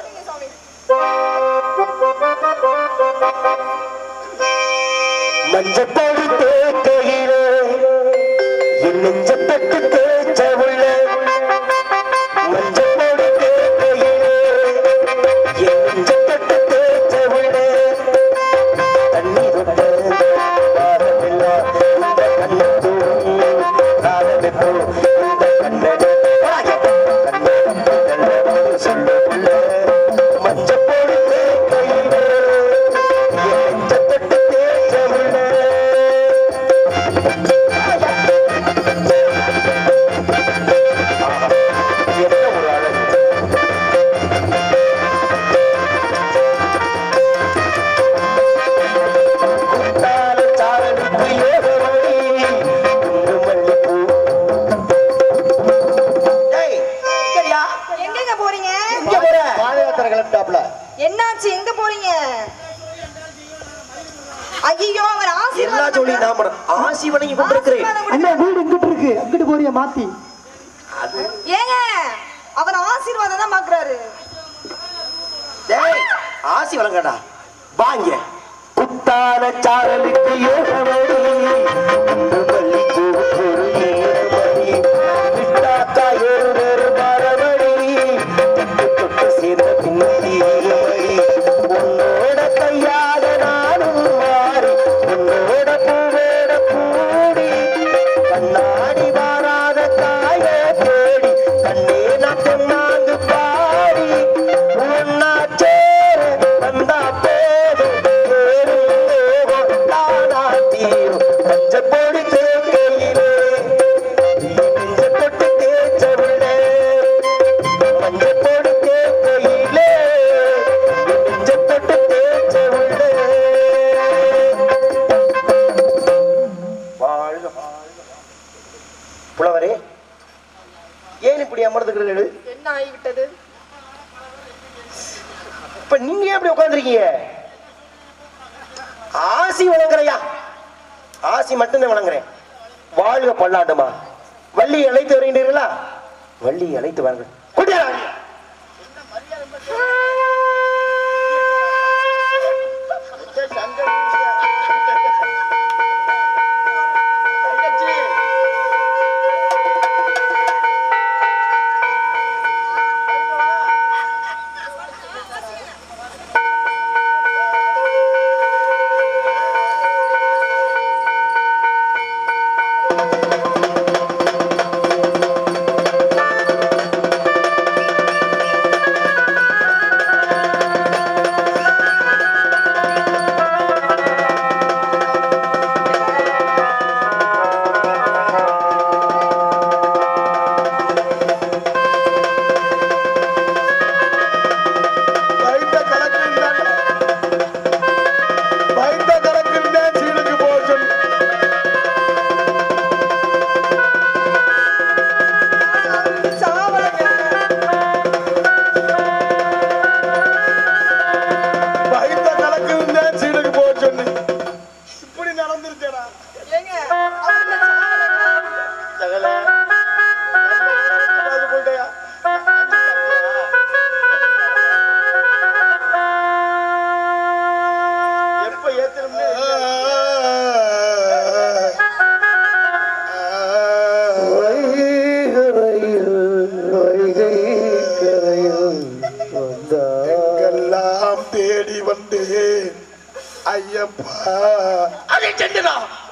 மஞ்சப்பொடி தேக்கையிலே என் நெஞ்சப்பட்டு தேய்ச்ச உள்ள மஞ்சப்பொடி தேக்கையிலே என் நெஞ்சப்பட்டு தேய்ச்ச உள்ள தண்ணி தொட்ட பாரமில்லா இந்த கண்ணத்தூர் ராகமிப்போ இந்த கண்ணனே கண்ணன் சொல்லுள்ள மஞ்சப்பொடி தேக்கையிலே என் நெஞ்சப்பட்டு தேய்ச்ச உள்ள என்ன ஒரு அழகு குத்தால சாரலுக்கு ஏகமணி குண்டு மல்லிப்பூ டேய் இங்கயா எங்கங்க போறீங்க இங்க போற பாதயாத்திரை கிளம்பிட்டாப்ல என்னாச்சு எங்க போறீங்க ஐயோ அவர் எல்லா ஆசீர்வாதம் ஜோலி நான் பண்ண ஆசி வணங்கி கொண்டிருக்கிறேன் ஆசீர்வாதம் அண்ணா வீடு இங்கிட்டு இருக்கு அங்கிட்டு போறிய மாத்தி ஏங்க அவர் ஆசீர்வாதம் தான் பாக்குறாரு டேய் ஆசி வணங்கடா வாங்க குத்தால சாரலுக்கு ஏகமணி குண்டு மல்லிப்பூ ஒரு ஏகமணி விட்டாக்கா ஏறு வேறு மரமணி தொட்டு தொட்டு சேர்ந்த பின்னீரமணி உன்னோட கையாட நானும் மாறி உன்னோட பூவேட கூடி கண்ணாடி வாராத காய தேடி கண்ணே நான் தென்னாந்து பாடி ஒன்னா சேர வந்தா போதும் தேரும் லோகம் தானா தீரும் பஞ்சப்பொடி தேக்கையிலே நெஞ்ச தொட்டு தேய்ச்சவில்லை மஞ்சப்பொடி தேக்கையிலே நெஞ்ச தொட்டு தேய்ச்சவில்லை வாழ்க புலவரே ஏன் இப்படி அமர்ந்துக்கிறீர்கள் என்ன ஆகிவிட்டது இப்ப நீங்க ஏன் இப்படி உட்கார்ந்திருக்கீங்க ஆசி வழங்குறையா ஆசி மட்டும்தான் வழங்குறேன் வாழ்க பல்லாண்டுமா வள்ளி அழைத்து வருகின்றீர்களா வள்ளி அழைத்து வாருங்கள் கொண்டியா தங்கச்சி ஐயப்பா அதை சென்றுதான்